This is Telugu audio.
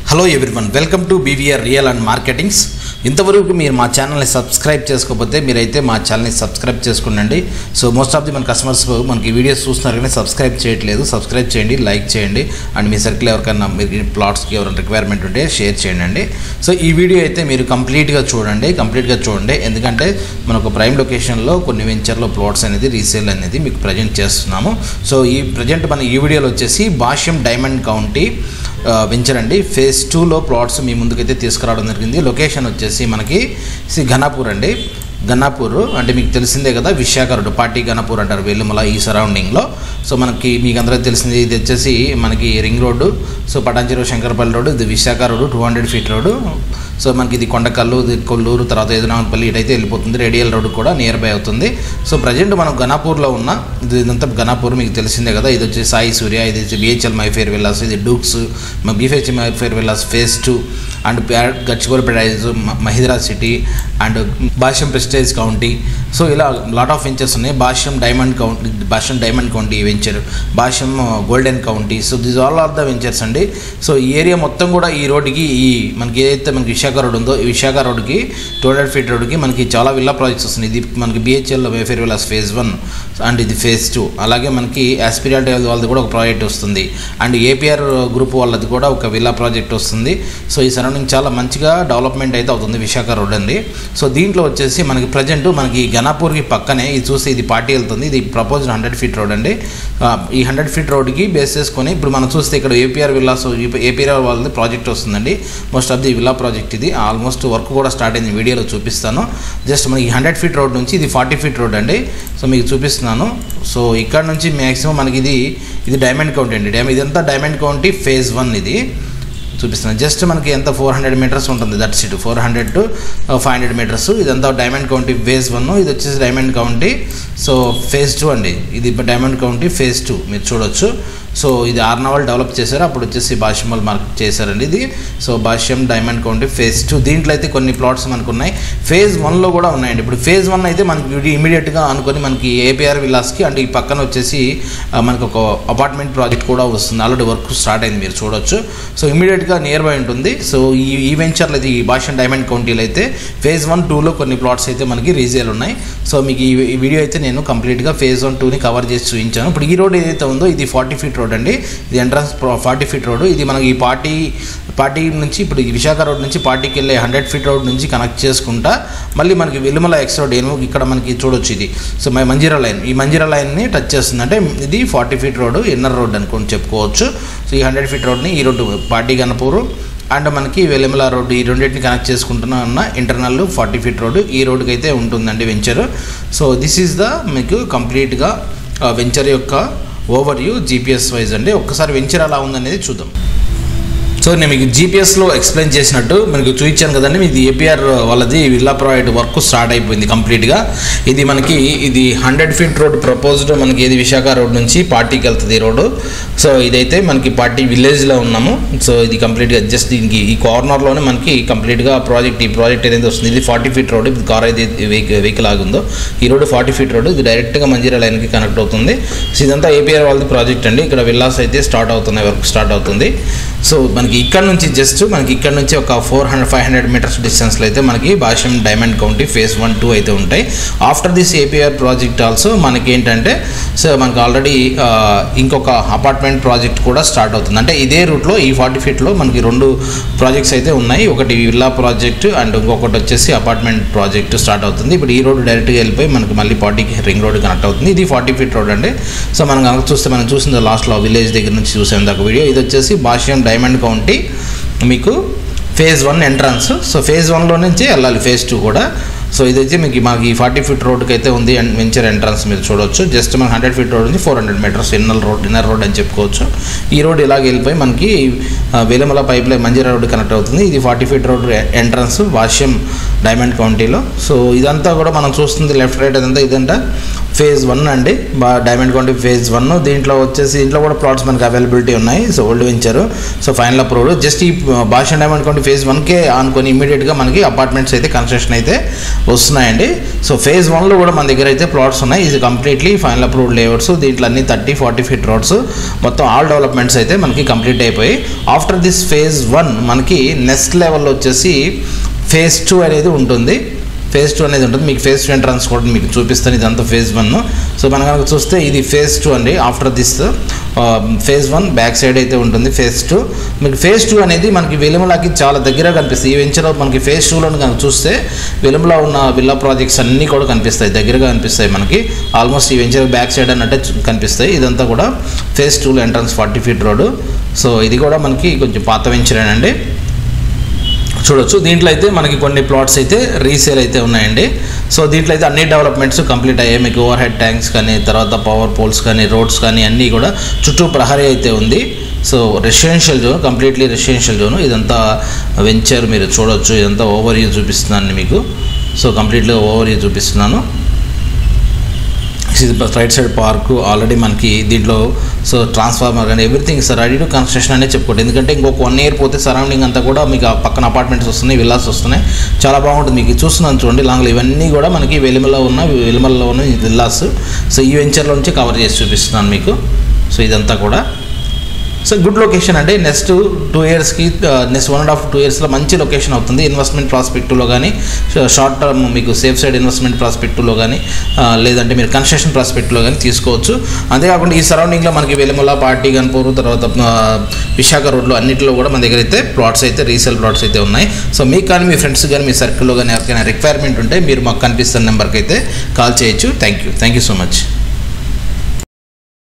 hello everyone welcome to BVR real and marketings ఇంతవరకు మీరు మా ఛానల్ని సబ్స్క్రైబ్ చేసుకోకపోతే మీరైతే మా ఛానల్ని సబ్స్క్రైబ్ చేసుకోండి సో మోస్ట్ ఆఫ్ ది మన కస్టమర్స్ మనకి వీడియోస్ చూస్తున్నారు కానీ సబ్స్క్రైబ్ చేయట్లేదు సబ్స్క్రైబ్ చేయండి లైక్ చేయండి అండ్ మీ సర్కిల్ ఎవరికైనా మీరు ప్లాట్స్కి ఎవరైనా రిక్వైర్మెంట్ ఉంటే షేర్ చేయండి అండి సో ఈ వీడియో అయితే మీరు కంప్లీట్గా చూడండి కంప్లీట్గా చూడండి ఎందుకంటే మనకు ప్రైమ్ లొకేషన్లో కొన్ని వెంచర్లో ప్లాట్స్ అనేది రీసేల్ అనేది మీకు ప్రజెంట్ చేస్తున్నాము సో ఈ ప్రజెంట్ మన ఈ వీడియోలో వచ్చేసి భాష్యం డైమండ్ కౌంటీ ఆ, వెంచర్ అండి ఫేజ్ టూలో ప్లాట్స్ మీ ముందుకైతే తీసుకురావడం జరిగింది లొకేషన్ వచ్చేసి మనకి సి ఘనాపూర్ అండి ఘనాపూర్ అంటే మీకు తెలిసిందే కదా విశాఖ రోడ్ పార్టీ ఘనాపూర్ అంటారు వెల్లుమల ఈ సరౌండింగ్లో సో మనకి మీకు అందరికీ తెలిసింది ఇది వచ్చేసి మనకి ring road so Patancheru Shankarpalli road ఇది Visakha road two hundred feet road so మనకి ఇది కొండకల్లు ఇది కొల్లూరు తర్వాత ఎదునామపల్లి ఇటైతే వెళ్ళిపోతుంది రేడియల్ రోడ్ కూడా నియర్ బై అవుతుంది సో ప్రజెంట్ మనం ఘనాపూర్లో ఉన్న ఇది ఇదంతా ఘనాపూర్ మీకు తెలిసిందే కదా ఇది వచ్చి సాయి సూర్య ఇది వచ్చి బిహెచ్ఎల్ మైఫేర్ విల్లాస్ ఇది డూక్స్ BH Mayfair villas phase two and గచ్చిగోల్ పెడైజ్ Mahindra city and Bhashyam prestige county so ఇలా లాట్ ఆఫ్ వెంచర్స్ ఉన్నాయి Bhashyam diamond county Bhashyam diamond county venture Bhashyam golden county so this all are the ventures అండి సో ఈ ఏరియా మొత్తం కూడా ఈ రోడ్డుకి ఈ మనకి ఏదైతే మనకి విశాఖ రోడ్ ఉందో ఈ విశాఖ రోడ్డుకి టూ హండ్రెడ్ ఫీట్ రోడ్డుకి మనకి చాలా విల్లా ప్రాజెక్ట్స్ వస్తున్నాయి ఇది మనకి BHEL Mayfair villas phase one and ఇది ఫేజ్ టూ అలాగే మనకి ఆస్పిరియాలిటీ వాళ్ళది కూడా ఒక ప్రాజెక్ట్ వస్తుంది అండ్ ఏపీఆర్ గ్రూప్ వాళ్ళది కూడా ఒక విల్లా ప్రాజెక్ట్ వస్తుంది సో ఈ సరౌండింగ్ చాలా మంచిగా డెవలప్మెంట్ అయితే అవుతుంది విశాఖ రోడ్ అండి సో దీంట్లో వచ్చేసి మనకి ప్రజెంట్ మనకి ఘనాపూర్కి పక్కనే ఇది చూస్తే ఇది పార్టీ వెళ్తుంది ఇది ప్రపోజ్డ్ హండ్రెడ్ ఫీట్ రోడ్ అండి ఆ, ఈ హండ్రెడ్ ఫీట్ రోడ్కి బేస్ చేసుకొని ఇప్పుడు మనం చూస్తే ఇక్కడ ఏపీఆర్ విల్లాస్ ఏపీఆర్ వాళ్ళది ప్రాజెక్ట్ వస్తుందండి most of the villa project ఇది ఆల్మోస్ట్ వర్క్ కూడా స్టార్ట్ అయింది వీడియోలో చూపిస్తాను జస్ట్ మనకి హండ్రెడ్ ఫీట్ రోడ్ నుంచి ఇది ఫార్టీ ఫీట్ రోడ్ అండి సో మీకు చూపిస్తున్నాను సో ఇక్కడ నుంచి మ్యాక్సిమం మనకి ఇది ఇది డైమండ్ కౌంటీ అండి డైమండ్ ఇదంతా డైమండ్ కౌంటీ ఫేజ్ వన్ ఇది చూపిస్తున్నాను జస్ట్ మనకి ఎంత ఫోర్ హండ్రెడ్ మీటర్స్ ఉంటుంది that's it four hundred to five hundred metres ఇదంతా డైమండ్ కౌంటీ ఫేజ్ వన్ ఇది వచ్చేసి diamond county so phase two అండి ఇది డైమండ్ కౌంటీ ఫేజ్ టూ మీరు చూడొచ్చు సో ఇది ఆర్నవల్ డెవలప్ చేశారు అప్పుడు వచ్చేసి భాష్యం వాళ్ళు మార్కెట్ చేశారండి ఇది so Bhashyam diamond county phase two దీంట్లో అయితే కొన్ని ప్లాట్స్ మనకు ఉన్నాయి ఫేజ్ వన్లో కూడా ఉన్నాయండి ఇప్పుడు ఫేజ్ వన్ అయితే మనకి ఇది ఇమీడియట్గా అనుకొని మనకి ఏపీఆర్ విల్లాస్కి అంటే ఈ పక్కన వచ్చేసి ఆ, మనకు ఒక అపార్ట్మెంట్ ప్రాజెక్ట్ కూడా వస్తుంది ఆల్రెడీ వర్క్ స్టార్ట్ అయింది మీరు చూడొచ్చు సో ఇమీడియట్గా నియర్ బై ఉంటుంది సో ఈ ఈ వెంచర్లో అయితే ఈ భాషన్ డైమండ్ కౌంటీలో అయితే ఫేజ్ వన్ టూలో కొన్ని ప్లాట్స్ అయితే మనకి రీజేల్ ఉన్నాయి సో మీకు ఈ ఈ వీడియో అయితే నేను కంప్లీట్గా ఫేజ్ వన్ టూని కవర్ చేసి చూపించాను ఇప్పుడు ఈ రోడ్ ఏదైతే ఉందో ఇది ఫార్టీ ఫీట్ రోడ్ అండి ఇది ఎంట్రన్స్ ఫార్టీ ఫీట్ రోడ్ ఇది మనకి ఈ పార్టీ పార్టీ నుంచి ఇప్పుడు ఈ విశాఖ రోడ్ నుంచి పార్టీకి వెళ్ళే హండ్రెడ్ ఫీట్ రోడ్ నుంచి కనెక్ట్ చేసుకుంటా మళ్ళీ మనకి వెలుమల ఎక్స్ రోడ్ ఏమో ఇక్కడ మనకి చూడొచ్చు ఇది సో మన మంజీరా లైన్ ఈ మంజీరా లైన్ని టచ్ చేస్తుంది అంటే ఇది forty feet road inner road అనుకోని చెప్పుకోవచ్చు సో ఈ హండ్రెడ్ ఫీట్ రోడ్ని ఈ రోడ్డు పార్టీ గణపూరు అండ్ మనకి వెలిమల రోడ్డు ఈ రెండింటిని కనెక్ట్ చేసుకుంటున్న ఉన్న ఇంటర్నల్ ఫార్టీ ఫీట్ రోడ్డు ఈ రోడ్డుకి అయితే ఉంటుందండి venture so this is the మీకు కంప్లీట్గా వెంచర్ యొక్క ఓవర్ వ్యూ జీపీఎస్ వైజ్ అండి ఒక్కసారి వెంచర్ ఎలా ఉందనేది చూద్దాం సో నేను మీకు జీపీఎస్లో ఎక్స్ప్లెయిన్ చేసినట్టు మీకు చూపించాను కదండి ఇది ఏపీఆర్ వాళ్ళది విల్లా ప్రాజెక్ట్ వర్క్ స్టార్ట్ అయిపోయింది కంప్లీట్గా ఇది మనకి ఇది హండ్రెడ్ ఫీట్ రోడ్ ప్రపోజ్డ్ మనకి ఇది విశాఖ రోడ్ నుంచి పార్టీకి వెళ్తుంది ఈ రోడ్డు సో ఇదైతే మనకి పార్టీ విలేజ్లో ఉన్నాము సో ఇది కంప్లీట్గా జస్ట్ దీనికి ఈ కార్నర్లోనే మనకి కంప్లీట్గా ప్రాజెక్ట్ ఈ ప్రాజెక్ట్ ఏదైతే వస్తుంది ఇది ఫార్టీ ఫీట్ రోడ్ ఇది కార్ అయితే వెహికల్ వెహికల్ ఆగుందో ఈ రోడ్డు ఫార్టీ ఫీట్ రోడ్ ఇది డైరెక్ట్గా మంజీరా లైన్కి కనెక్ట్ అవుతుంది సో ఇదంతా ఏపీఆర్ వాళ్ళది ప్రాజెక్ట్ అండి ఇక్కడ విల్లాస్ అయితే స్టార్ట్ అవుతున్నాయి వర్క్ స్టార్ట్ అవుతుంది సో మనకి ఇక్కడ నుంచి జస్ట్ మనకి ఇక్కడ నుంచి ఒక four hundred five hundred metres డిస్టెన్స్లో అయితే మనకి Bhashyam diamond county phase one two అయితే ఉంటాయి after this APR project also మనకి ఏంటంటే సో మనకి ఆల్రెడీ ఇంకొక అపార్ట్మెంట్ ప్రాజెక్ట్ కూడా స్టార్ట్ అవుతుంది అంటే ఇదే రూట్లో ఈ ఫార్టీ ఫీట్లో మనకి రెండు ప్రాజెక్ట్స్ అయితే ఉన్నాయి ఒకటి విల్లా ప్రాజెక్ట్ అండ్ ఇంకొకటి వచ్చేసి అపార్ట్మెంట్ ప్రాజెక్ట్ స్టార్ట్ అవుతుంది ఇప్పుడు ఈ రోడ్ డైరెక్ట్గా వెళ్ళిపోయి మనకి మళ్ళీ పార్టీకి రింగ్ రోడ్ కనెక్ట్ అవుతుంది ఇది ఫార్టీ ఫీట్ రోడ్ అండి సో మనం కనుక చూస్తే మనం చూసింది లాస్ట్లో విలేజ్ దగ్గర నుంచి చూసాం దాకా వీడియో ఇది వచ్చేసి భాష్యం డైమండ్ కౌంటీ మీకు phase one entrance so phase వన్లో నుంచి వెళ్ళాలి ఫేజ్ టూ కూడా సో ఇది వచ్చి మీకు మాకు ఈ ఫార్టీ ఫీట్ రోడ్కి అయితే ఉంది అండ్ వెంచర్ ఎంట్రన్స్ మీరు చూడొచ్చు జస్ట్ మనకి హండ్రెడ్ ఫీట్ రోడ్ నుంచి four hundred metres inner road inner road అని చెప్పుకోవచ్చు ఈ రోడ్ ఇలాగ వెళ్ళిపోయి మనకి ఆ, Velamala pipe line Manjeera road connect అవుతుంది ఇది ఫార్టీ ఫీట్ రోడ్ ఎంట్రన్స్ వాష్యం డైమండ్ కౌంటీలో సో ఇదంతా కూడా మనం చూస్తుంది లెఫ్ట్ రైట్ అదంతా ఇదంతా ఫేజ్ వన్ అండి బా డైమండ్ కౌంటీ ఫేజ్ వన్ దీంట్లో వచ్చేసి దీంట్లో కూడా ప్లాట్స్ మనకి అవైలబిలిటీ ఉన్నాయి so old venture so final approved just ఈ భాష డైమండ్ కౌంటీ ఫేజ్ వన్కే అనుకొని ఇమీడియట్గా మనకి అపార్ట్మెంట్స్ అయితే కన్స్ట్రక్షన్ అయితే వస్తున్నాయండి సో ఫేజ్ వన్లో కూడా మన దగ్గర అయితే ప్లాట్స్ ఉన్నాయి ఇది కంప్లీట్లీ ఫైనల్ అప్రూవ్డ్ లేఅవుట్స్ దీంట్లో అన్ని థర్టీ ఫార్టీ ఫీట్ రోడ్స్ మొత్తం ఆల్ డెవలప్మెంట్స్ అయితే మనకి కంప్లీట్ అయిపోయి ఆఫ్టర్ దిస్ ఫేజ్ వన్ మనకి నెక్స్ట్ లెవెల్లో వచ్చేసి ఫేజ్ టూ అనేది ఉంటుంది ఫేజ్ టూ అనేది ఉంటుంది మీకు ఫేజ్ టూ ఎంట్రన్స్ కూడా మీకు చూపిస్తాను ఇదంతా ఫేజ్ వన్ సో మనం కనుక చూస్తే ఇది ఫేజ్ టూ అండి after this phase one back side అయితే ఉంటుంది ఫేజ్ టూ మీకు ఫేజ్ టూ అనేది మనకి వెలుమలకి చాలా దగ్గర కనిపిస్తుంది ఈ వెంచర్లో మనకి ఫేజ్ టూలో కనుక చూస్తే వెలుమల ఉన్న విల్లా ప్రాజెక్ట్స్ అన్నీ కూడా కనిపిస్తాయి దగ్గరగా కనిపిస్తాయి మనకి ఆల్మోస్ట్ ఈ వెంచర్ బ్యాక్ సైడ్ అన్నట్టే చూ- కనిపిస్తాయి ఇదంతా కూడా ఫేజ్ టూలో entrance forty feet road so ఇది కూడా మనకి కొంచెం పాత వెంచరేనండి చూడొచ్చు దీంట్లో అయితే మనకి కొన్ని ప్లాట్స్ అయితే రీసేల్ అయితే ఉన్నాయండి సో దీంట్లో అయితే అన్ని డెవలప్మెంట్స్ కంప్లీట్ అయ్యాయి మీకు ఓవర్ హెడ్ ట్యాంక్స్ కానీ తర్వాత పవర్ పోల్స్ కానీ రోడ్స్ కానీ అన్నీ కూడా చుట్టూ ప్రహరీ అయితే ఉంది so residential zone completely residential zone ఇదంతా వెంచర్ మీరు చూడొచ్చు ఇదంతా ఓవర్ వ్యూ చూపిస్తున్నాను మీకు సో కంప్లీట్గా ఓవర్ వ్యూ చూపిస్తున్నాను ఇది రైట్ సైడ్ పార్క్ ఆల్రెడీ మనకి దీంట్లో సో ట్రాన్స్ఫార్మర్ కానీ everything sir ready to construction అనే చెప్పుకోండి ఎందుకంటే ఇంకొక వన్ ఇయర్ పోతే సరౌండింగ్ అంతా కూడా మీకు ఆ పక్కన అపార్ట్మెంట్స్ వస్తున్నాయి విల్లాస్ వస్తున్నాయి చాలా బాగుంటుంది మీకు చూస్తున్నాను చూడండి లాంగ్లో ఇవన్నీ కూడా మనకి వెలిమలో ఉన్న వెలిమలలో ఉన్న విల్లాస్ సో ఈ వెంచర్లో నుంచి కవర్ చేసి చూపిస్తున్నాను మీకు సో ఇదంతా కూడా సో గుడ్ లొకేషన్ అంటే నెక్స్ట్ టూ ఇయర్స్కి next one and half two ఇయర్స్లో మంచి లొకేషన్ అవుతుంది ఇన్వెస్ట్మెంట్ ప్రాస్పెక్టివ్లో కానీ షార్ట్ టర్మ్ మీకు సేఫ్ సైడ్ ఇన్వెస్ట్మెంట్ ప్రాస్పెక్టివ్లో కానీ లేదంటే మీరు కన్స్ట్రక్షన్ ప్రాస్పెక్టివ్లో కానీ తీసుకోవచ్చు అంతేకాకుండా ఈ సరౌండింగ్లో మనకి వెలుమల పార్టీ గన్పూర్ తర్వాత ఆ, విశాఖ రోడ్లో అన్నింటిలో కూడా మన దగ్గర అయితే ప్లాట్స్ అయితే రీసేల్ ప్లాట్స్ అయితే ఉన్నాయి సో మీకు కానీ మీ ఫ్రెండ్స్ కానీ మీ సర్కిల్లో కానీ ఎవరికైనా రిక్వైర్మెంట్ ఉంటే మీరు మాకు కనిపిస్తున్న నెంబర్కి అయితే కాల్ చేయొచ్చు thank you thank you so much